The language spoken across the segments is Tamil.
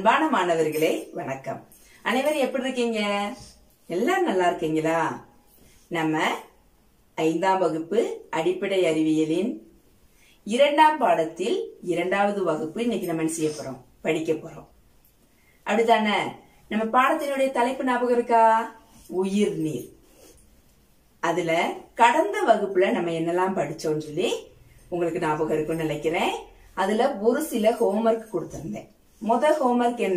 அன்பான மாணவர்களே வணக்கம் அனைவரும் எப்படி இருக்கீங்க எல்லாரும் நல்லா இருக்கீங்களா நம்ம ஐந்தாம் வகுப்பு அடிப்படை அறிவியலின் இரண்டாம் பாடத்தில் இரண்டாவது வகுப்பு இன்னைக்கு நம்ம என்ன செய்ய போறோம் படிக்க போறோம் அப்படித்தானே நம்ம பாடத்தினுடைய தலைப்பு ஞாபகம் இருக்கா உயிர் நீர் அதுல கடந்த வகுப்புல நம்ம என்னெல்லாம் படிச்சோம்னு சொல்லி உங்களுக்கு ஞாபகம் இருக்கும்னு நினைக்கிறேன் அதுல ஒரு சில ஹோம்ஒர்க் கொடுத்திருந்தேன் முத ஹோம்ஒர்க் என்ன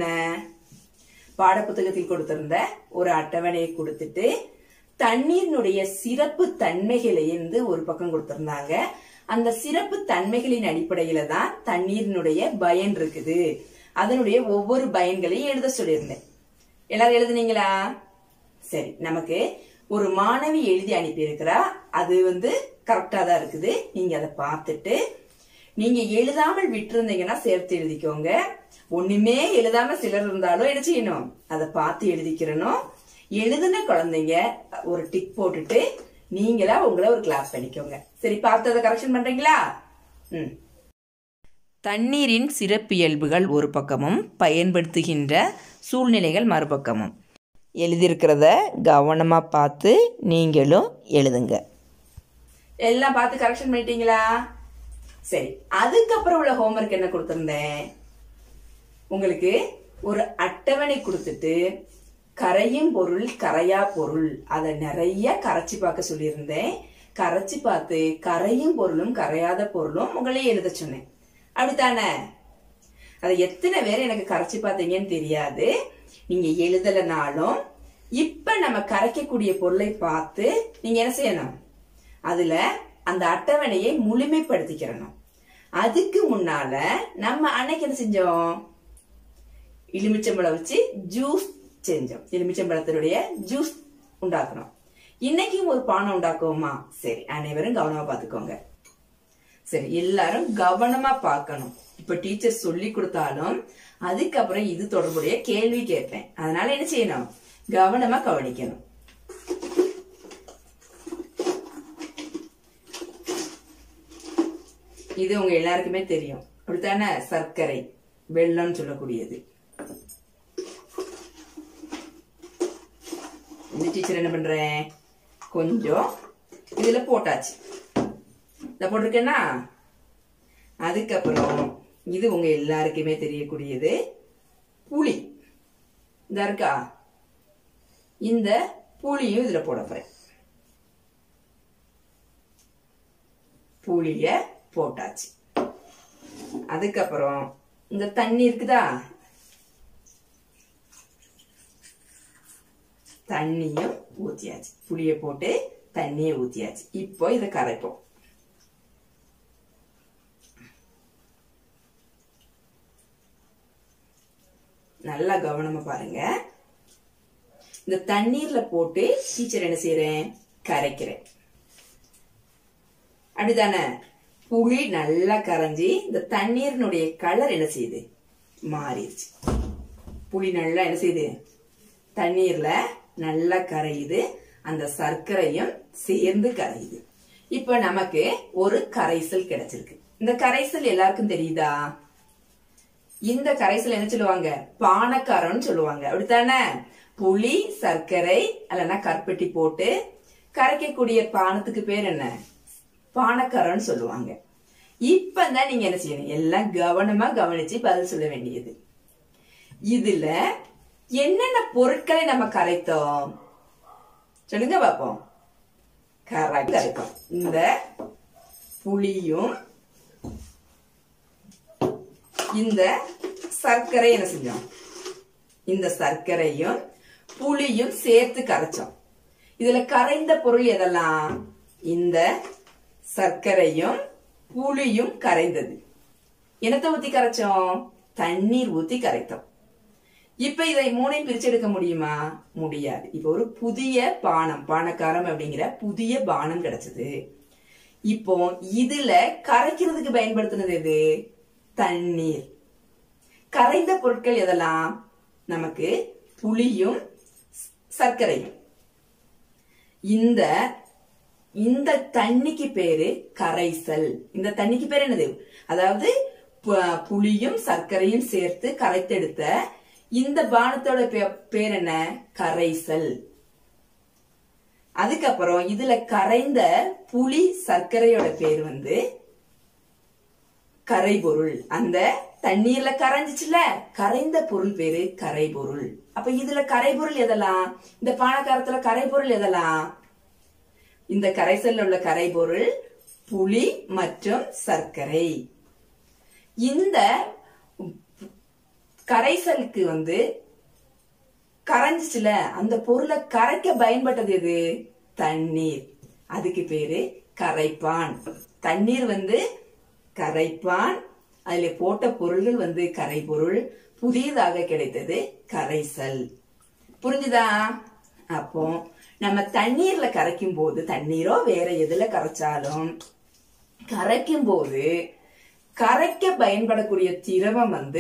பாடப்புத்தகத்தில் கொடுத்திருந்த ஒரு அட்டவணையை கொடுத்துட்டு தண்ணீரினுடைய சிறப்பு தன்மைகளை வந்து ஒரு பக்கம் கொடுத்திருந்தாங்க அந்த சிறப்பு தன்மைகளின் அடிப்படையில தான் தண்ணீரினுடைய பயன் இருக்குது அதனுடைய ஒவ்வொரு பயன்களையும் எழுத சொல்லியிருந்தேன் எல்லாரும் எழுதுனீங்களா சரி நமக்கு ஒரு மாணவி எழுதி அனுப்பியிருக்கிறா அது வந்து கரெக்டா தான் இருக்குது நீங்க அதை பார்த்துட்டு நீங்க எழுதாமல் விட்டிருந்தீங்கன்னா சேர்த்து எழுதிக்கோங்க ஒண்ணுமே எழுதாம சிலர் இருந்தாலும் என்ன செய்யணும் அதை பார்த்து எழுதிக்கிறணும் எழுதுன குழந்தைங்க ஒரு டிக் போட்டுட்டு நீங்களா உங்களை ஒரு கிளாஸ் பண்ணிக்கோங்க சரி பார்த்து அதை கரெக்ஷன் பண்றீங்களா ம் தண்ணீரின் சிறப்பியல்புகள் ஒரு பக்கமும் பயன்படுத்துகின்ற சூழ்நிலைகள் மறுபக்கமும் எழுதியிருக்கிறத கவனமாக பார்த்து நீங்களும் எழுதுங்க எல்லாம் பார்த்து கரெக்ஷன் பண்ணிட்டீங்களா சரி அதுக்கப்புறம் உள்ள ஹோம்ஒர்க் என்ன கொடுத்துருந்தேன் உங்களுக்கு ஒரு அட்டவணை கொடுத்துட்டு கரையும் பொருள் கரையா பொருள் அதை நிறைய கரைச்சி பார்க்க சொல்லியிருந்தேன் கரைச்சி பார்த்து கரையும் பொருளும் கரையாத பொருளும் உங்களே எழுத சொன்னேன் அப்படித்தானே அதை எத்தனை பேர் எனக்கு கரைச்சி பார்த்தீங்கன்னு தெரியாது நீங்க எழுதலைனாலும் இப்ப நம்ம கரைக்கக்கூடிய பொருளை பார்த்து நீங்க என்ன செய்யணும் அதுல அந்த அட்டவணையை முழுமைப்படுத்திக்கிறணும் அதுக்கு முன்னால நம்ம அன்னைக்கு என்ன செஞ்சோம் எலுமிச்சம்பழம் வச்சு ஜூஸ் செஞ்சோம் எலுமிச்சம்பழத்தினுடைய ஜூஸ் உண்டாக்கணும் இன்னைக்கும் ஒரு பானம் உண்டாக்குவோமா சரி அனைவரும் கவனமா பாத்துக்கோங்க சரி எல்லாரும் கவனமா பார்க்கணும் இப்ப டீச்சர் சொல்லி கொடுத்தாலும் அதுக்கப்புறம் இது தொடர்புடைய கேள்வி கேட்பேன் அதனால என்ன செய்யணும் கவனமா கவனிக்கணும் இது உங்க எல்லாருக்குமே தெரியும் அப்படித்தானே சர்க்கரை வெள்ளம்னு சொல்லக்கூடியது இந்த டீச்சர் என்ன பண்றேன் கொஞ்சம் இதுல போட்டாச்சு இத போட்டிருக்கேன்னா அதுக்கப்புறம் இது உங்க எல்லாருக்குமே தெரியக்கூடியது புளி இந்த இருக்கா இந்த புளியும் இதுல போட போறேன் புளிய போட்டாச்சு அதுக்கப்புறம் இந்த தண்ணி இருக்குதா தண்ணியும் ஊத்தியாச்சு புளிய போட்டு தண்ணியை ஊத்தியாச்சு இப்போ இதை கரைப்போம் நல்லா கவனமா பாருங்க இந்த தண்ணீர்ல போட்டு டீச்சர் என்ன செய்யறேன் கரைக்கிறேன் அப்படிதானே புளி நல்லா கரைஞ்சி இந்த தண்ணீரினுடைய கலர் என்ன செய்யுது மாறிடுச்சு புளி நல்லா என்ன செய்யுது தண்ணீர்ல நல்லா கரையுது அந்த சர்க்கரையும் சேர்ந்து கரையுது இப்ப நமக்கு ஒரு கரைசல் கிடைச்சிருக்கு இந்த கரைசல் எல்லாருக்கும் தெரியுதா இந்த கரைசல் என்ன சொல்லுவாங்க பானக்காரம்னு சொல்லுவாங்க அப்படித்தானே புளி சர்க்கரை அல்லனா கற்பட்டி போட்டு கரைக்கக்கூடிய பானத்துக்கு பேர் என்ன பானக்காரம்னு சொல்லுவாங்க இப்பதான் நீங்க என்ன செய்யணும் எல்லாம் கவனமா கவனிச்சு பதில் சொல்ல வேண்டியது இதுல என்னென்ன பொருட்களை நம்ம கரைத்தோம் சொல்லுங்க பாப்போம் கரெக்ட் கரைக்கும் இந்த புளியும் இந்த சர்க்கரை என்ன செஞ்சோம் இந்த சர்க்கரையும் புளியும் சேர்த்து கரைச்சோம் இதுல கரைந்த பொருள் எதெல்லாம் இந்த சர்க்கரையும் புளியும் கரைந்தது என்னத்தை ஊத்தி கரைச்சோம் தண்ணீர் ஊத்தி கரைத்தோம் இப்ப இதை மூணையும் பிரிச்சு எடுக்க முடியுமா முடியாது இப்ப ஒரு புதிய பானம் பானக்காரம் அப்படிங்கிற புதிய பானம் கிடைச்சது இப்போ இதுல கரைக்கிறதுக்கு பயன்படுத்தினது எது தண்ணீர் கரைந்த பொருட்கள் எதெல்லாம் நமக்கு புளியும் சர்க்கரையும் இந்த இந்த தண்ணிக்கு பேரு கரைசல் இந்த தண்ணிக்கு பேர் என்னது அதாவது ப- புளியும் சர்க்கரையும் சேர்த்து கரைத்தெடுத்த இந்த பானத்தோட பே- பேர் என்ன கரைசல் அதுக்கப்புறம் இதுல கரைந்த புளி சர்க்கரையோட பேர் வந்து கரைபொருள் அந்த தண்ணீர்ல கரைஞ்சிச்சுல கரைந்த பொருள் பேரு கரைபொருள் அப்ப இதுல கரைபொருள் எதெல்லாம் இந்த பானக்காரத்துல கரைபொருள் எதெல்லாம் இந்த கரைசல்ல உள்ள கரைபொருள் புளி மற்றும் சர்க்கரை இந்த கரைசலுக்கு வந்து கரைஞ்சிச்சுல அந்த பொருளை கரைக்க பயன்பட்டது எது தண்ணீர் அதுக்கு பேரு கரைப்பான் தண்ணீர் வந்து கரைப்பான் அதுல போட்ட பொருள்கள் வந்து கரைபொருள் புதியதாக கிடைத்தது கரைசல் புரிஞ்சுதா அப்போ நம்ம தண்ணீர்ல கரைக்கும் போது தண்ணீரோ வேற எதுல கரைச்சாலும் கரைக்கும் போது கரைக்க பயன்படக்கூடிய திரவம் வந்து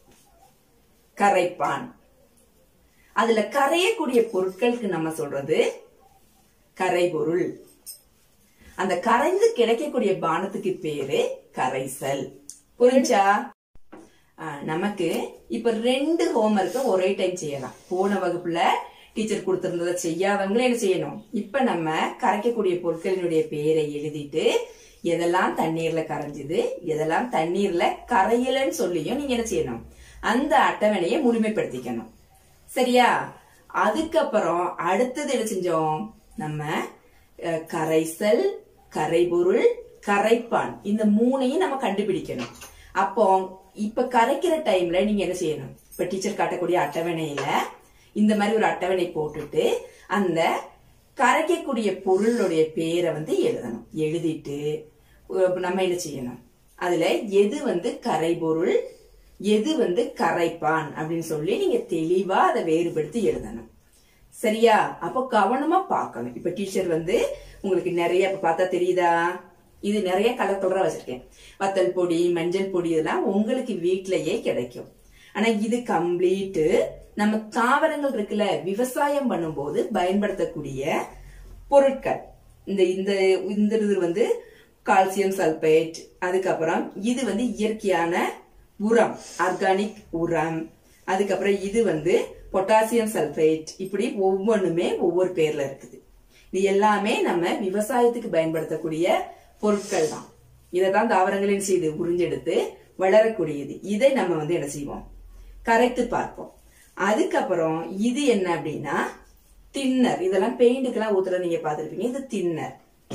கரைப்பான் அதுல கரையக்கூடிய பொருட்களுக்கு நம்ம சொல்றது கரைபொருள் அந்த கரைந்து கிடைக்கக்கூடிய பானத்துக்கு பேரு கரைசல் புரிஞ்சா ஆ, நமக்கு இப்ப ரெண்டு ஹோம்ஒர்க்க ஒரே டைம் செய்யலாம் போன வகுப்புல டீச்சர் கொடுத்திருந்ததை செய்யாதவங்களும் என்ன செய்யணும் இப்ப நம்ம கரைக்கக்கூடிய பொருட்களினுடைய பேரை எழுதிட்டு எதெல்லாம் தண்ணீர்ல கரைஞ்சுது எதெல்லாம் தண்ணீர்ல கரையலன்னு சொல்லியும் நீங்க என்ன செய்யணும் அந்த அட்டவணையை முழுமைப்படுத்திக்கணும் சரியா அதுக்கப்புறம் அடுத்தது என்ன செஞ்சோம் நம்ம அஹ், கரைசல் கரைபொருள் கரைப்பான் இந்த மூணையும் நம்ம கண்டுபிடிக்கணும் அப்போ இப்ப கரைக்கிற டைம்ல நீங்க என்ன செய்யணும் இப்ப டீச்சர் காட்டக்கூடிய அட்டவணையில இந்த மாதிரி ஒரு அட்டவணை போட்டுட்டு அந்த கரைக்கக்கூடிய பொருளுடைய பேரை வந்து எழுதணும் எழுதிட்டு அஹ், நம்ம என்ன செய்யணும் அதுல எது வந்து கரைபொருள் எது வந்து கரைப்பான் அப்படின்னு சொல்லி நீங்க தெளிவா அதை வேறுபடுத்தி எழுதணும் சரியா அப்போ கவனமா பார்க்கணும் இப்ப டீச்சர் வந்து உங்களுக்கு நிறைய இப்ப பார்த்தா தெரியுதா இது நிறைய கலர் கலரா வச்சிருக்கேன் வத்தல் பொடி மஞ்சள் பொடி இதெல்லாம் உங்களுக்கு வீட்லயே கிடைக்கும் ஆனா இது கம்ப்ளீட் நம்ம தாவரங்கள் இருக்குல்ல விவசாயம் பண்ணும்போது பயன்படுத்தக்கூடிய பொருட்கள் இந்த இந்த இந்த இது வந்து கால்சியம் சல்பேட் அதுக்கப்புறம் இது வந்து இயற்கையான உரம் ஆர்கானிக் உரம் அதுக்கப்புறம் இது வந்து பொட்டாசியம் சல்பேட் இப்படி ஒவ்வொன்றுமே ஒவ்வொரு பேர்ல இருக்குது இது எல்லாமே நம்ம விவசாயத்துக்கு பயன்படுத்தக்கூடிய பொருட்கள் தான் இதை தான் தாவரங்களின் செய்து உறிஞ்செடுத்து வளரக்கூடியது இதை நம்ம வந்து என்ன செய்வோம் கரைத்து பார்ப்போம் அதுக்கப்புறம் இது என்ன அப்படின்னா தின்னர் இதெல்லாம் பெயிண்ட்டுக்கெல்லாம் ஊத்துற நீங்க பார்த்திருப்பீங்க இது தின்னர்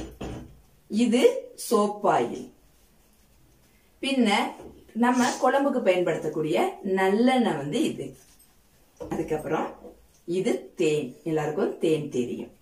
இது சோப்பாயில் பின்ன நம்ம குழம்புக்கு பயன்படுத்தக்கூடிய நல்லெண்ணெய் வந்து இது அதுக்கப்புறம் இது தேன் எல்லாருக்கும் தேன் தெரியும்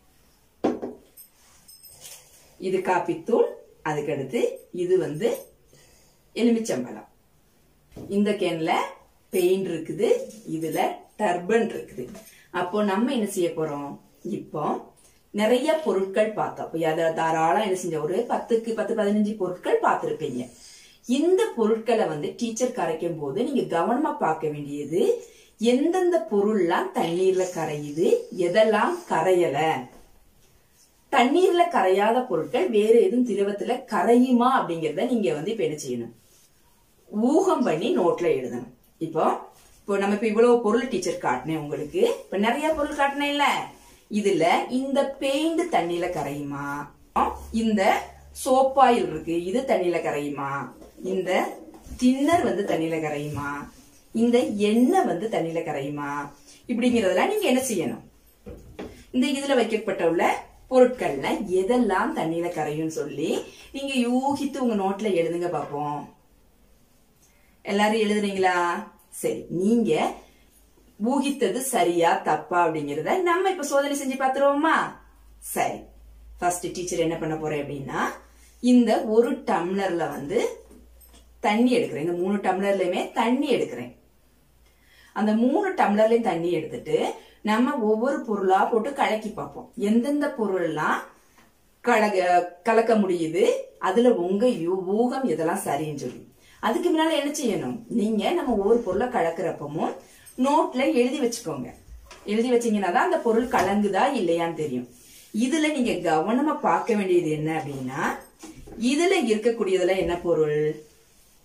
இது காப்பித்தூள் அதுக்கடுத்து இது வந்து எலுமிச்சம்பழம் இந்த கேன்ல பெயிண்ட் இருக்குது இதுல டர்பன் இருக்குது அப்போ நம்ம என்ன செய்ய போறோம் இப்போ நிறைய பொருட்கள் பார்த்தோம் அப்போ அதை தாராளம் என்ன செஞ்ச ஒரு பத்துக்கு பத்து பதினஞ்சு பொருட்கள் பார்த்திருப்பீங்க இந்த பொருட்களை வந்து டீச்சர் கரைக்கும் போது நீங்க கவனமா பார்க்க வேண்டியது எந்தெந்த பொருள்லாம் தண்ணீர்ல கரையுது எதெல்லாம் கரையல தண்ணீர்ல கரையாத பொருட்கள் வேற எதுவும் திரவத்துல கரையுமா அப்படிங்கறத நீங்க வந்து இப்ப என்ன செய்யணும் ஊகம் பண்ணி நோட்ல எழுதணும் இப்போ இப்போ நம்ம இப்ப இவ்வளவு பொருள் டீச்சர் காட்டினேன் உங்களுக்கு இப்ப நிறைய பொருள் காட்டினேன் இல்ல இதுல இந்த பெயிண்ட் தண்ணியில கரையுமா இந்த சோப்பாயில் இருக்கு இது தண்ணியில கரையுமா இந்த தின்னர் வந்து தண்ணியில கரையுமா இந்த எண்ணெய் வந்து தண்ணியில கரையுமா இப்படிங்கறதெல்லாம் நீங்க என்ன செய்யணும் இந்த இதுல வைக்கப்பட்ட உள்ள பொருட்கள்ல எதெல்லாம் தண்ணியில கரையும் சொல்லி நீங்க யூகித்து உங்க நோட்ல எழுதுங்க பாப்போம் எல்லாரும் எழுதுறீங்களா சரி நீங்க ஊகித்தது சரியா தப்பா அப்படிங்கறத நம்ம இப்ப சோதனை செஞ்சு பாத்துருவோமா சரி ஃபர்ஸ்ட் டீச்சர் என்ன பண்ண போறேன் அப்படின்னா இந்த ஒரு டம்ளர்ல வந்து தண்ணி எடுக்கிறேன் இந்த மூணு டம்ளர்லயுமே தண்ணி எடுக்கிறேன் அந்த மூணு டம்ளர்லயும் தண்ணி எடுத்துட்டு நம்ம ஒவ்வொரு பொருளா போட்டு கலக்கி பார்ப்போம் எந்தெந்த பொருள்லாம் கலக கலக்க முடியுது அதுல உங்க யூ- ஊகம் இதெல்லாம் சரின்னு சொல்லி அதுக்கு முன்னால என்ன செய்யணும் நீங்க நம்ம ஒவ்வொரு பொருளை கலக்கிறப்பமும் நோட்ல எழுதி வச்சுக்கோங்க எழுதி வச்சீங்கன்னா தான் அந்த பொருள் கலங்குதா இல்லையான்னு தெரியும் இதுல நீங்க கவனமா பார்க்க வேண்டியது என்ன அப்படின்னா இதுல இருக்கக்கூடியதுல என்ன பொருள்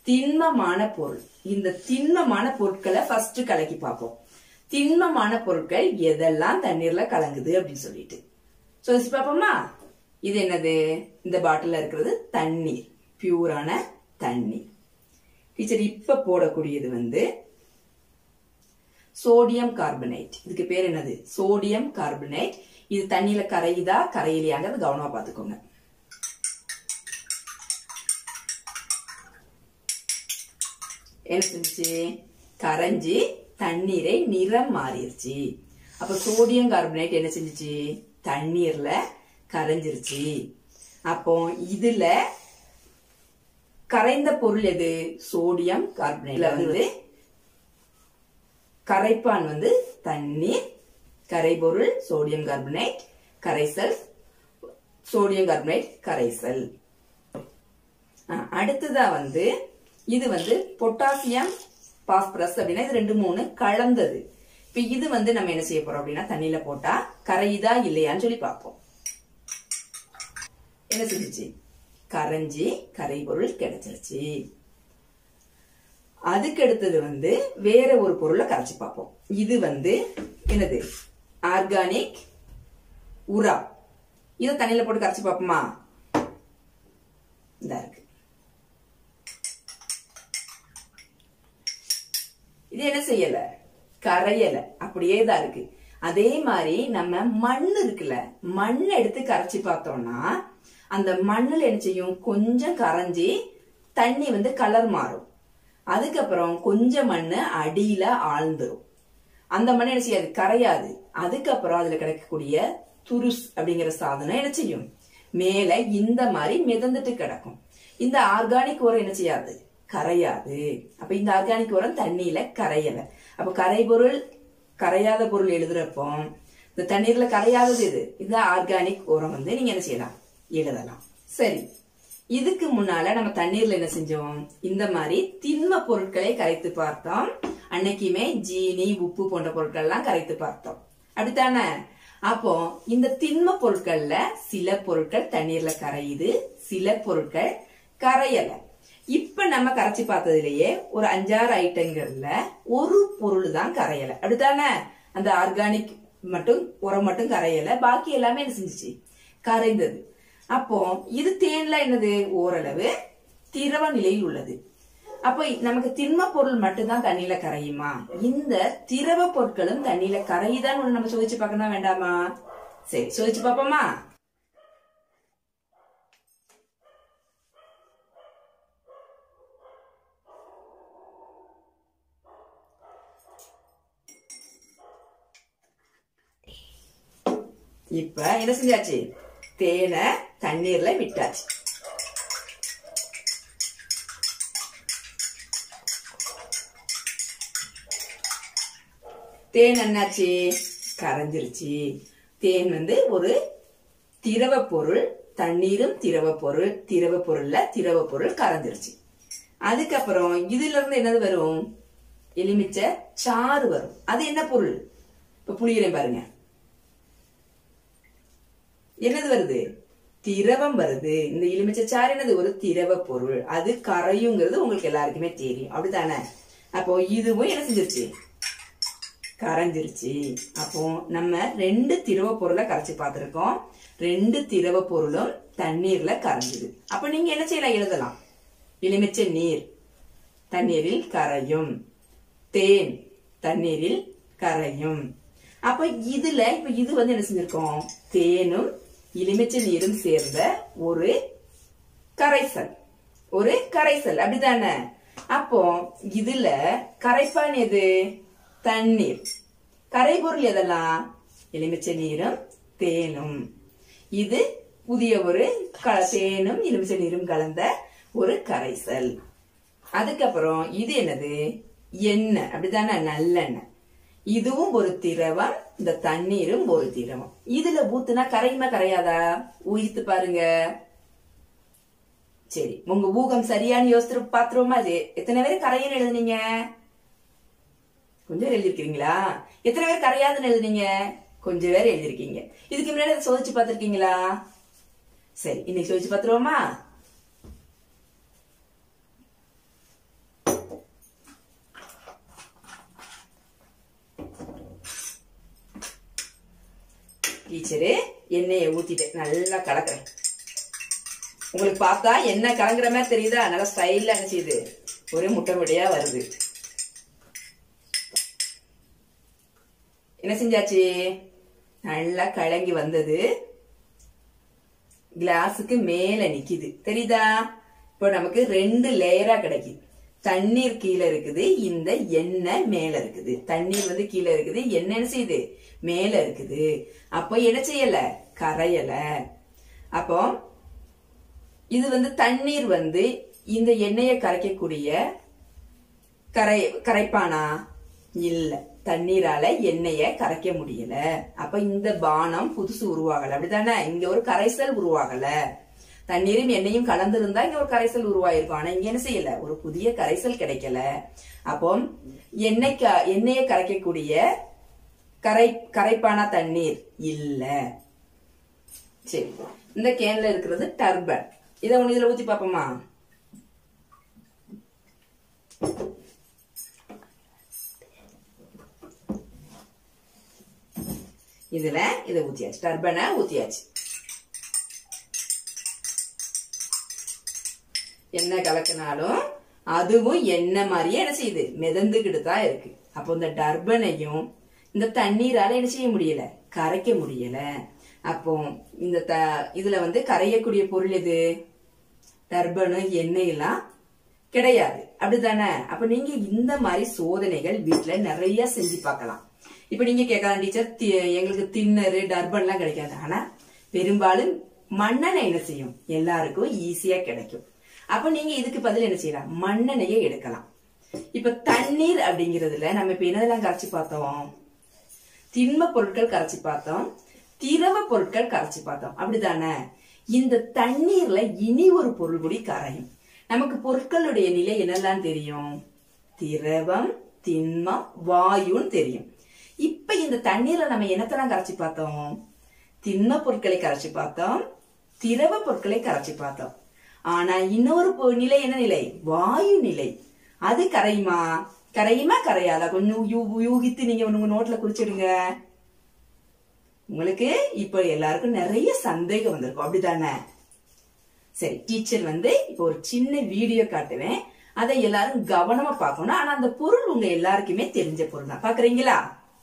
திண்மமான பொருள் இந்த திண்மமான பொருட்களை ஃபர்ஸ்ட் கலக்கி பார்ப்போம் திண்மமான பொருட்கள் எதெல்லாம் தண்ணீர்ல கலங்குது அப்படின்னு சொல்லிட்டு சொல்லி பார்ப்போமா இது என்னது இந்த பாட்டில்ல இருக்கிறது தண்ணீர் பியூரான தண்ணீர் டீச்சர் இப்ப போடக்கூடியது வந்து சோடியம் கார்பனேட் இதுக்கு பேர் என்னது சோடியம் கார்பனேட் இது தண்ணியில கரையுதா கரையிலையாங்கிறது கவனமா பாத்துக்கோங்க என்ன செஞ்சுச்சு கரைஞ்சி தண்ணீரை நிறம் மாறிடுச்சு அப்ப சோடியம் கார்பனேட் என்ன செஞ்சுச்சு தண்ணீர்ல கரைஞ்சிருச்சு அப்போ இதுல கரைந்த பொருள் எது சோடியம் கார்பனேட்ல வந்து கரைப்பான் வந்து தண்ணீர் கரைபொருள் சோடியம் கார்பனேட் கரைசல் சோடியம் கார்பனேட் கரைசல் ஆ, அடுத்ததா வந்து இது வந்து பொட்டாசியம் பாஸ்பரஸ் அப்படின்னா இது ரெண்டு மூணு கலந்தது இப்ப இது வந்து நம்ம என்ன செய்ய போறோம் அப்படின்னா தண்ணியில போட்டா கரையுதா இல்லையான்னு சொல்லி பார்ப்போம் என்ன செஞ்சுச்சு கரைஞ்சி கரைபொருள் கிடைச்சிருச்சு அதுக்கு அடுத்தது வந்து வேற ஒரு பொருளை கரைச்சு பார்ப்போம் இது வந்து என்னது ஆர்கானிக் உரா இதை தண்ணியில போட்டு கரைச்சு பார்ப்போமா இந்த இருக்கு இது என்ன செய்யல கரையல அப்படியே தான் இருக்கு அதே மாதிரி நம்ம மண் இருக்குல்ல மண் எடுத்து கரைச்சி பார்த்தோம்னா அந்த மண்ணுல என்ன செய்யும் கொஞ்சம் கரைஞ்சி தண்ணி வந்து கலர் மாறும் அதுக்கப்புறம் கொஞ்சம் மண்ணு அடியில ஆழ்ந்துரும் அந்த மண் என்ன செய்யாது கரையாது அதுக்கப்புறம் அதுல கிடைக்கக்கூடிய துருஸ் அப்படிங்கிற சாதனம் என்ன செய்யும் மேல இந்த மாதிரி மிதந்துட்டு கிடக்கும் இந்த ஆர்கானிக் உரம் என்ன செய்யாது கரையாது அப்ப இந்த ஆர்கானிக் உரம் தண்ணியில கரையல அப்ப கரைபொருள் கரையாத பொருள் எழுதுறப்போ இந்த தண்ணீர்ல கரையாதது இது இந்த ஆர்கானிக் உரம் வந்து நீங்க என்ன செய்யலாம் எழுதலாம் சரி இதுக்கு முன்னால நம்ம தண்ணீர்ல என்ன செஞ்சோம் இந்த மாதிரி திண்ம பொருட்களை கரைத்து பார்த்தோம் அன்னைக்குமே ஜீனி உப்பு போன்ற பொருட்கள் எல்லாம் கரைத்து பார்த்தோம் அப்படித்தானே அப்போ இந்த திண்ம பொருட்கள்ல சில பொருட்கள் தண்ணீர்ல கரையுது சில பொருட்கள் கரையல இப்ப நம்ம கரைச்சி பார்த்ததுலயே ஒரு அஞ்சாறு ஐட்டங்கள்ல ஒரு பொருள் தான் கரையல அப்படித்தானே அந்த ஆர்கானிக் மட்டும் உரம் மட்டும் கரையல பாக்கி எல்லாமே என்ன செஞ்சுச்சு கரைந்தது அப்போ இது தேன்ல என்னது ஓரளவு திரவ நிலையில் உள்ளது அப்போ நமக்கு திண்ம பொருள் மட்டும்தான் தண்ணியில கரையுமா இந்த திரவ பொருட்களும் தண்ணியில கரையுதான்னு ஒண்ணு நம்ம சோதிச்சு பார்க்கணும் வேண்டாமா சரி சோதிச்சு பார்ப்போமா இப்ப என்ன செஞ்சாச்சு தேனை தண்ணீர்ல விட்டாச்சு தேன் என்னாச்சு கரைஞ்சிருச்சு தேன் வந்து ஒரு திரவ பொருள் தண்ணீரும் திரவ பொருள் திரவ பொருள்ல திரவ பொருள் கரைஞ்சிருச்சு அதுக்கப்புறம் இதுல இருந்து என்னது வரும் எலுமிச்சை சாறு வரும் அது என்ன பொருள் இப்ப புளியுறேன் பாருங்க என்னது வருது திரவம் வருது இந்த எலுமிச்சை சாறு என்னது ஒரு திரவ பொருள் அது கரையுங்கிறது உங்களுக்கு எல்லாருக்குமே தெரியும் அப்படித்தானே அப்போ இதுவும் என்ன செஞ்சிருச்சு கரைஞ்சிருச்சு அப்போ நம்ம ரெண்டு திரவ பொருளை கரைச்சு பார்த்திருக்கோம் ரெண்டு திரவ பொருளும் தண்ணீர்ல கரைஞ்சுது அப்ப நீங்க என்ன செய்யலாம் எழுதலாம் எலுமிச்சை நீர் தண்ணீரில் கரையும் தேன் தண்ணீரில் கரையும் அப்ப இதுல இப்ப இது வந்து என்ன செஞ்சிருக்கோம் தேனும் எலுமிச்சை நீரும் சேர்ந்த ஒரு கரைசல் ஒரு கரைசல் அப்படிதானே அப்போ இதுல கரைப்பான் எது தண்ணீர் கரைபொருள் எதெல்லாம் எலுமிச்சை நீரும் தேனும் இது புதிய ஒரு க- தேனும் எலுமிச்சை நீரும் கலந்த ஒரு கரைசல் அதுக்கப்புறம் இது என்னது எண்ணெய் அப்படிதானே நல்லெண்ணெய் இதுவும் ஒரு திரவம் இந்த தண்ணீரும் ஒரு திரவம் இதுல ஊத்துனா கரையுமா கரையாதா ஊகித்து பாருங்க சரி உங்க ஊகம் சரியான்னு யோசித்து பாத்துருவோமா அது எத்தனை பேர் கரையன்னு எழுதுனீங்க கொஞ்சம் பேர் எழுதிருக்கீங்களா எத்தனை பேர் கரையாதுன்னு எழுதுனீங்க கொஞ்சம் பேர் எழுதிருக்கீங்க இதுக்கு முன்னாடி அதை சோதிச்சு பார்த்திருக்கீங்களா சரி இன்னைக்கு சோதிச்சு பார்த்துருவோமா டீச்சரு எண்ணெயை ஊத்திட்டேன் நல்லா கலக்குறேன் உங்களுக்கு பார்த்தா எண்ணெய் கலங்குற மாதிரி தெரியுதா நல்லா ஸ்டைலா என்ன செய்யுது ஒரு முட்டை முட்டையா வருது என்ன செஞ்சாச்சு நல்லா கலங்கி வந்தது கிளாஸுக்கு மேல நிக்குது தெரியுதா இப்போ நமக்கு ரெண்டு லேயரா கிடைக்குது தண்ணீர் கீழே இருக்குது இந்த எண்ணெய் மேல இருக்குது தண்ணீர் வந்து கீழே இருக்குது எண்ணெய் என்ன செய்யுது மேல இருக்குது அப்போ என்ன செய்யல கரையல அப்போ இது வந்து தண்ணீர் வந்து இந்த எண்ணெயை கரைக்கக்கூடிய கரை கரைப்பானா இல்ல தண்ணீரால எண்ணெய கரைக்க முடியல அப்ப இந்த பானம் புதுசு உருவாகல அப்படித்தானே இங்க ஒரு கரைசல் உருவாகல தண்ணீரும் எண்ணெயும் கலந்திருந்தா இங்க ஒரு கரைசல் உருவாயிருக்கும் ஆனா இங்க என்ன செய்யல ஒரு புதிய கரைசல் கிடைக்கல அப்போ எண்ணெய் க- எண்ணெயை கரைக்கக்கூடிய கரை கரைப்பான தண்ணீர் இல்ல சரி இந்த கேன்ல இருக்கிறது டர்பன் இதை ஒண்ணு இதுல ஊத்தி பாப்போமா இதுல இதை ஊத்தியாச்சு டர்பனை ஊத்தியாச்சு என்ன கலக்கினாலும் அதுவும் எண்ணெய் மாதிரியே என்ன செய்யுது மிதந்துகிட்டு தான் இருக்கு அப்போ இந்த டர்பனையும் இந்த தண்ணீரால என்ன செய்ய முடியல கரைக்க முடியல அப்போ இந்த த இதுல வந்து கரையக்கூடிய பொருள் எது டர்பனு எண்ணெய் எல்லாம் கிடையாது அப்படிதானே அப்ப நீங்க இந்த மாதிரி சோதனைகள் வீட்ல நிறைய செஞ்சு பார்க்கலாம் இப்ப நீங்க கேட்கலாம் டீச்சர் எங்களுக்கு தின்னரு டர்பன் எல்லாம் கிடைக்காது ஆனா பெரும்பாலும் மண்ணெண்ணெய் என்ன செய்யும் எல்லாருக்கும் ஈஸியா கிடைக்கும் அப்ப நீங்க இதுக்கு பதில் என்ன செய்யலாம் மண்ணெண்ணெயை எடுக்கலாம் இப்ப தண்ணீர் அப்படிங்கறதுல நம்ம இப்ப என்னதெல்லாம் கரைச்சு பார்த்தோம் திண்ம பொருட்கள் கரைச்சு பார்த்தோம் திரவ பொருட்கள் கரைச்சு பார்த்தோம் அப்படிதானே இந்த தண்ணீர்ல இனி ஒரு பொருள் கூடி கரையும் நமக்கு பொருட்களுடைய நிலை என்னெல்லாம் தெரியும் திரவம் திண்மம் வாயுன்னு தெரியும் இப்ப இந்த தண்ணீர்ல நம்ம என்னத்தெல்லாம் கரைச்சு பார்த்தோம் திண்ம பொருட்களை கரைச்சு பார்த்தோம் திரவ பொருட்களை கரைச்சு பார்த்தோம் ஆனா இன்னொரு பொ- நிலை என்ன நிலை வாயு நிலை அது கரையுமா கரையுமா கரையாதா கொஞ்சம் யூ- யூகித்து நீங்க உங்க நோட்ல குறிச்சிடுங்க உங்களுக்கு இப்ப எல்லாருக்கும் நிறைய சந்தேகம் வந்திருக்கும் அப்படிதானே சரி டீச்சர் வந்து இப்போ ஒரு சின்ன வீடியோ காட்டுவேன் அதை எல்லாரும் கவனமா பார்க்கணும் ஆனா அந்த பொருள் உங்க எல்லாருக்குமே தெரிஞ்ச பொருள் தான் பாக்குறீங்களா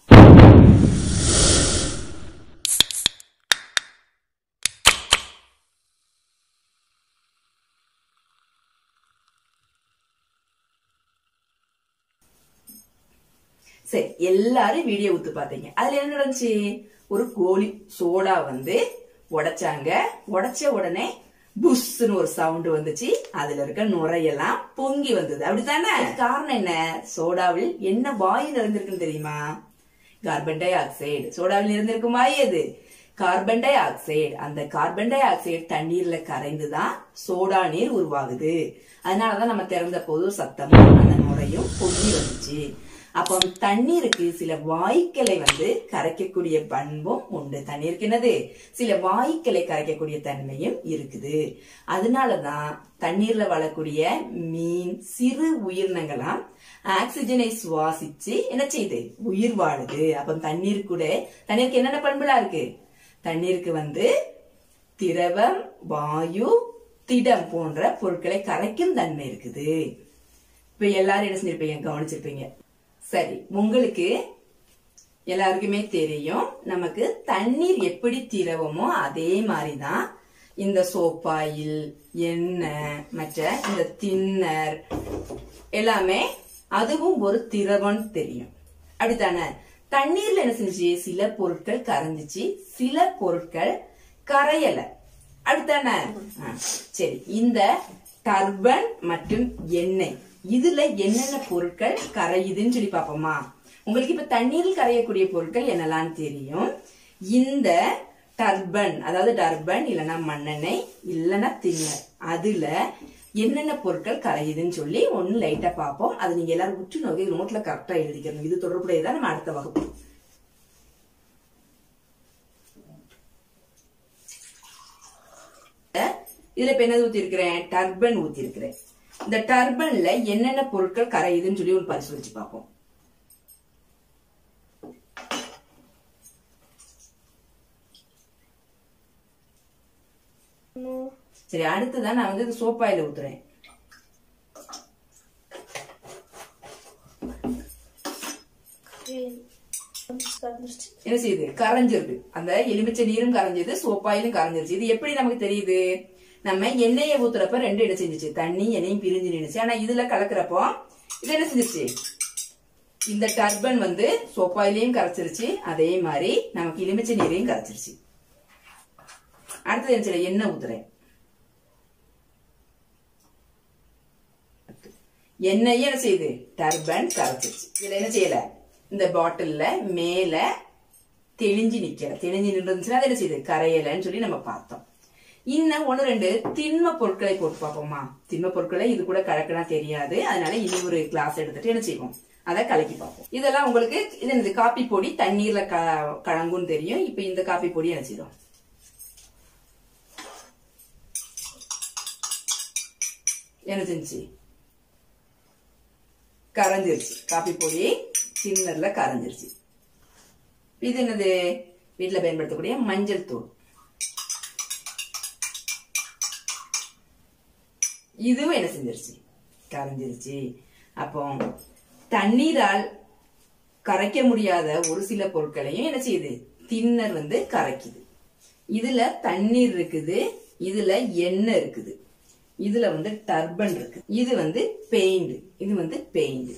சரி எல்லாரும் வீடியோ ஊத்து பாத்தீங்க அதுல என்ன நடந்துச்சு ஒரு கோழி சோடா வந்து உடைச்சாங்க உடைச்ச உடனே புஷ்னு ஒரு சவுண்ட் வந்துச்சு அதுல இருக்க நுரையெல்லாம் பொங்கி வந்தது அப்படித்தானே காரணம் என்ன சோடாவில் என்ன வாயு நிறைந்திருக்குன்னு தெரியுமா கார்பன் டை ஆக்சைடு சோடாவில் நிறைந்திருக்கும் வாயு எது கார்பன் டை ஆக்சைடு அந்த கார்பன் டை ஆக்சைடு தண்ணீர்ல கரைந்துதான் சோடா நீர் உருவாகுது அதனாலதான் நம்ம திறந்த போது சத்தமும் அந்த நுரையும் பொங்கி வந்துச்சு அப்போ தண்ணீருக்கு சில வாயுக்களை வந்து கரைக்கக்கூடிய பண்பும் உண்டு தண்ணீருக்கு என்னது சில வாயுக்களை கரைக்கக்கூடிய தன்மையும் இருக்குது அதனாலதான் தண்ணீர்ல வாழக்கூடிய மீன் சிறு உயிரினங்களாம் ஆக்சிஜனை சுவாசிச்சு என்ன செய்யுது உயிர் வாழுது அப்ப தண்ணீர் கூட தண்ணீருக்கு என்னென்ன பண்புலாம் இருக்கு தண்ணீருக்கு வந்து திரவம் வாயு திடம் போன்ற பொருட்களை கரைக்கும் தன்மை இருக்குது இப்ப எல்லாரும் என்ன செஞ்சிருப்பீங்க கவனிச்சிருப்பீங்க சரி உங்களுக்கு எல்லாருக்குமே தெரியும் நமக்கு தண்ணீர் எப்படி திரவமோ அதே மாதிரிதான் இந்த சோப்பாயில் எண்ணெய் மற்ற இந்த தின்னர் எல்லாமே அதுவும் ஒரு திரவம் தெரியும் அப்படித்தானே தண்ணீர்ல என்ன செஞ்சுச்சு சில பொருட்கள் கரைஞ்சிச்சு சில பொருட்கள் கரையல அப்படித்தானே ஆ, சரி இந்த டர்பன் மற்றும் எண்ணெய் இதுல என்னென்ன பொருட்கள் கரையுதுன்னு சொல்லி பாப்போமா உங்களுக்கு இப்ப தண்ணீரில் கரையக்கூடிய பொருட்கள் என்னெல்லாம் தெரியும் இந்த டர்பன் அதாவது டர்பன் இல்லைன்னா மண்ணெண்ணெய் இல்லைன்னா திண்ணர் அதுல என்னென்ன பொருட்கள் கரையுதுன்னு சொல்லி ஒன்னு லைட்டா பார்ப்போம் அது நீங்க எல்லாரும் உற்று நோக்கி நோட்ல கரெக்டா எழுதிக்கணும் இது தொடர்புடையதான் நம்ம அடுத்த வகுப்பு இதுல இப்ப என்னது ஊத்தி இருக்கிறேன் டர்பன் ஊத்தி இருக்கிறேன் இந்த டர்பன்ல என்னென்ன பொருட்கள் கரையுதுன்னு சொல்லி ஒரு பரிசோதிச்சு பார்ப்போம் சரி அடுத்ததான் நான் வந்து இது சோப்பாயில ஊத்துறேன் என்ன செய்யுது கரைஞ்சிருது அந்த எலுமிச்சை நீரும் கரைஞ்சது சோப்பாயிலும் கரைஞ்சிருச்சு இது எப்படி நமக்கு தெரியுது நம்ம எண்ணெயை ஊத்துறப்ப ரெண்டு இடம் செஞ்சுச்சு தண்ணி எண்ணெயும் பிரிஞ்சு நின்னுச்சு ஆனா இதுல கலக்குறப்போ இது என்ன செஞ்சிருச்சு இந்த டர்பன் வந்து சோப்பாயிலையும் கரைச்சிருச்சு அதே மாதிரி நமக்கு எலுமிச்சை நீரையும் கரைச்சிருச்சு அடுத்தது என்ன செய்யல எண்ணெய் ஊத்துறேன் எண்ணெயும் என்ன செய்யுது டர்பன் கரைச்சிருச்சு இதுல என்ன செய்யல இந்த பாட்டில்ல மேல தெளிஞ்சு நிக்கல தெளிஞ்சு நின்றுச்சுன்னா அது என்ன செய்யுது கரையலன்னு சொல்லி நம்ம பார்த்தோம் இன்னும் ஒண்ணு ரெண்டு திண்ம பொருட்களை போட்டு பார்ப்போமா திண்ம பொருட்களை இது கூட கலக்கினா தெரியாது அதனால இனி ஒரு கிளாஸ் எடுத்துட்டு என்ன செய்வோம் அதை கலக்கி பார்ப்போம் இதெல்லாம் உங்களுக்கு இது என்னது காப்பி பொடி தண்ணீர்ல க கலங்குன்னு தெரியும் இப்ப இந்த காப்பி பொடி என்ன செய்யும் என்ன செஞ்சு கரைஞ்சிருச்சு காப்பி பொடி சின்னர்ல கரைஞ்சிருச்சு இது என்னது வீட்டுல பயன்படுத்தக்கூடிய மஞ்சள் தூள் இதுவும் என்ன செஞ்சிருச்சு கரைஞ்சிருச்சு அப்போ தண்ணீரால் கரைக்க முடியாத ஒரு சில பொருட்களையும் என்ன செய்யுது தின்னர் வந்து கரைக்குது இதுல தண்ணீர் இருக்குது இதுல எண்ணெய் இருக்குது இதுல வந்து டர்பன் இருக்கு இது வந்து பெயிண்ட் இது வந்து பெயிண்ட்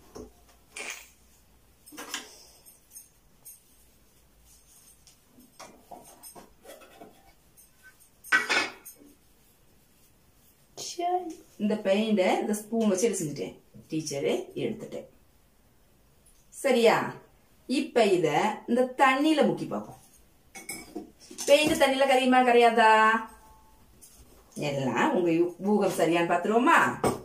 இந்த பெயிண்ட இந்த ஸ்பூன் வச்சு எடுத்து செஞ்சுட்டேன் டீச்சரு எடுத்துட்டேன் சரியா இப்ப இத இந்த தண்ணியில முக்கி பார்ப்போம் பெயிண்ட் தண்ணியில கரையுமா கரையாதா எல்லாம் உங்க ஊகம் சரியான்னு பாத்துருவோமா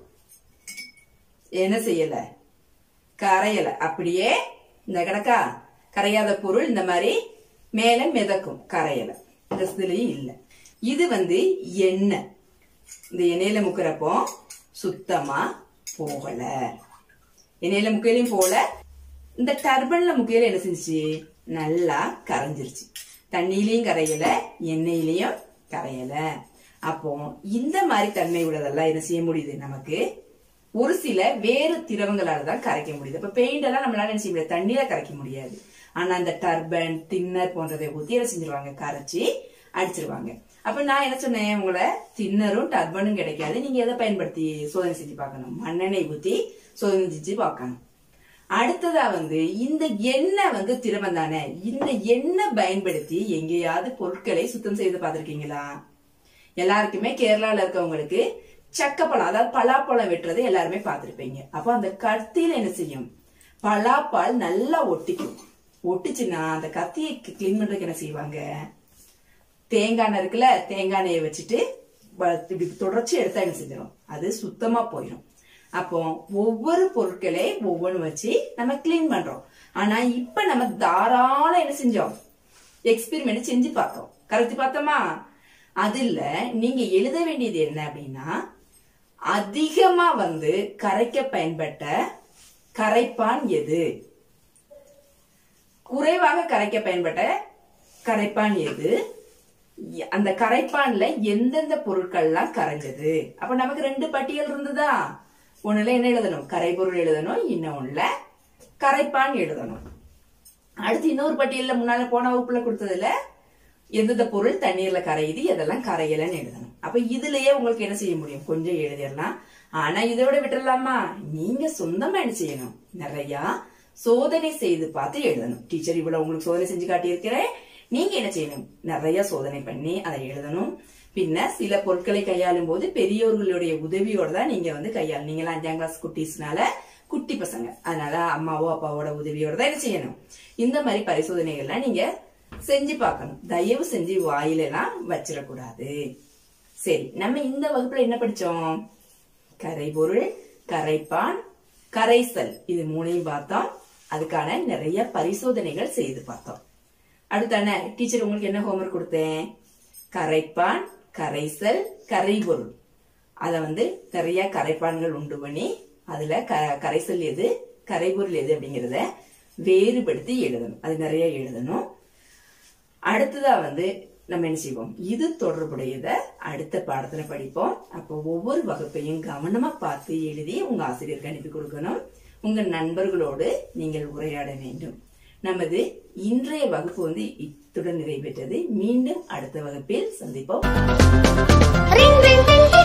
என்ன செய்யல கரையல அப்படியே இந்த கிடக்கா கரையாத பொருள் இந்த மாதிரி மேல மிதக்கும் கரையல இந்த இதுலயும் இல்ல இது வந்து எண்ணெய் இந்த எண்ணெயில முக்கிறப்போ சுத்தமா போகல எண்ணெயில முக்கையிலையும் போல இந்த டர்பன்ல முக்கையில என்ன செஞ்சுச்சு நல்லா கரைஞ்சிருச்சு தண்ணியிலையும் கரையல எண்ணெயிலையும் கரையல அப்போ இந்த மாதிரி தன்மை உள்ளதெல்லாம் என்ன செய்ய முடியுது நமக்கு ஒரு சில வேறு திரவங்களால தான் கரைக்க முடியுது இப்ப பெயிண்ட் எல்லாம் நம்மளால என்ன செய்ய முடியாது தண்ணியில கரைக்க முடியாது ஆனா அந்த டர்பன் தின்னர் போன்றதை ஊத்தி என்ன செஞ்சிருவாங்க கரைச்சி அடிச்சிருவாங்க அப்ப நான் என்ன சொன்னேன் உங்களை தின்னரும் டர்பனும் கிடைக்காது நீங்க எதை பயன்படுத்தி சோதனை செஞ்சு பார்க்கணும் மண்ணெண்ணெய் ஊத்தி சோதனை செஞ்சு பார்க்கணும் அடுத்ததா வந்து இந்த எண்ணெய் வந்து திரவம் தானே இந்த எண்ணெய் பயன்படுத்தி எங்கேயாவது பொருட்களை சுத்தம் செய்து பார்த்திருக்கீங்களா எல்லாருக்குமே கேரளால இருக்கவங்களுக்கு சக்கப்பழம் அதாவது பலாப்பழம் வெட்டுறதை எல்லாருமே பார்த்திருப்பீங்க அப்போ அந்த கத்தியில என்ன செய்யும் பலாப்பால் நல்லா ஒட்டிக்கும் ஒட்டிச்சுன்னா அந்த கத்தியை கிளீன் பண்றதுக்கு என்ன செய்வாங்க தேங்காய் எண்ணெய் இருக்குல்ல தேங்காய் எண்ணெயை வச்சுட்டு வ- இப்படி தொடர்ச்சி எடுத்தா என்ன செஞ்சிடும் அது சுத்தமா போயிடும் அப்போ ஒவ்வொரு பொருட்களை ஒவ்வொன்று வச்சு நம்ம கிளீன் பண்றோம் ஆனா இப்ப நம்ம தாராள என்ன செஞ்சோம் எக்ஸ்பெரிமெண்ட் செஞ்சு பார்த்தோம் கரைச்சு பார்த்தோமா அதுல நீங்க எழுத வேண்டியது என்ன அப்படின்னா அதிகமா வந்து கரைக்க பயன்பட்ட கரைப்பான் எது குறைவாக கரைக்க பயன்பட்ட கரைப்பான் எது எ- அந்த கரைப்பான்ல எந்தெந்த பொருட்கள்லாம் கரைஞ்சது அப்ப நமக்கு ரெண்டு பட்டியல் இருந்ததா ஒண்ணுல என்ன எழுதணும் கரைபொருள் எழுதணும் இன்னொன்னுல கரைப்பான் எழுதணும் அடுத்து இன்னொரு பட்டியல்ல முன்னால போன வகுப்புல கொடுத்ததுல எந்தெந்த பொருள் தண்ணீர்ல கரையுது எதெல்லாம் கரையலன்னு எழுதணும் அப்ப இதுலயே உங்களுக்கு என்ன செய்ய முடியும் கொஞ்சம் எழுதிடலாம் ஆனா இதை விட விட்டுறலாமா நீங்க சொந்தமா என்ன செய்யணும் நிறைய சோதனை செய்து பார்த்து எழுதணும் டீச்சர் இவ்வளவு உங்களுக்கு சோதனை செஞ்சு காட்டியிருக்கிறேன் நீங்க என்ன செய்யணும் நிறைய சோதனை பண்ணி அதை எழுதணும் பின்ன சில பொருட்களை கையாளும் போது பெரியோர்களுடைய உதவியோட தான் நீங்க வந்து கையாளு நீங்களாம் அஞ்சாம் கிளாஸ் குட்டீஸ்னால குட்டி பசங்க அதனால அம்மாவோ அப்பாவோட உதவியோட தான் என்ன செய்யணும் இந்த மாதிரி பரிசோதனைகள்லாம் நீங்க செஞ்சு பார்க்கணும் தயவு செஞ்சு வாயில எல்லாம் வச்சிடக்கூடாது சரி நம்ம இந்த வகுப்புல என்ன படிச்சோம் கரைபொருள் கரைப்பான் கரைசல் இது மூணையும் பார்த்தோம் அதுக்கான நிறைய பரிசோதனைகள் செய்து பார்த்தோம் அடுத்தான டீச்சர் உங்களுக்கு என்ன ஹோம்ஒர்க் கொடுத்தேன் கரைப்பான் கரைசல் கரைபொருள் அத வந்து நிறைய கரைப்பான்கள் உண்டு பண்ணி அதுல க- கரைசல் எது கரைபொருள் எது அப்படிங்கறத வேறுபடுத்தி எழுதணும் அது நிறைய எழுதணும் அடுத்ததா வந்து நம்ம என்ன செய்வோம் இது தொடர்புடையத அடுத்த பாடத்துல படிப்போம் அப்போ ஒவ்வொரு வகுப்பையும் கவனமா பார்த்து எழுதி உங்க ஆசிரியருக்கு அனுப்பி கொடுக்கணும் உங்க நண்பர்களோடு நீங்கள் உரையாட வேண்டும் நமது இன்றைய வகுப்பு வந்து இத்துடன் நிறைவேற்றது மீண்டும் அடுத்த வகுப்பில் சந்திப்போம் Ring ring ring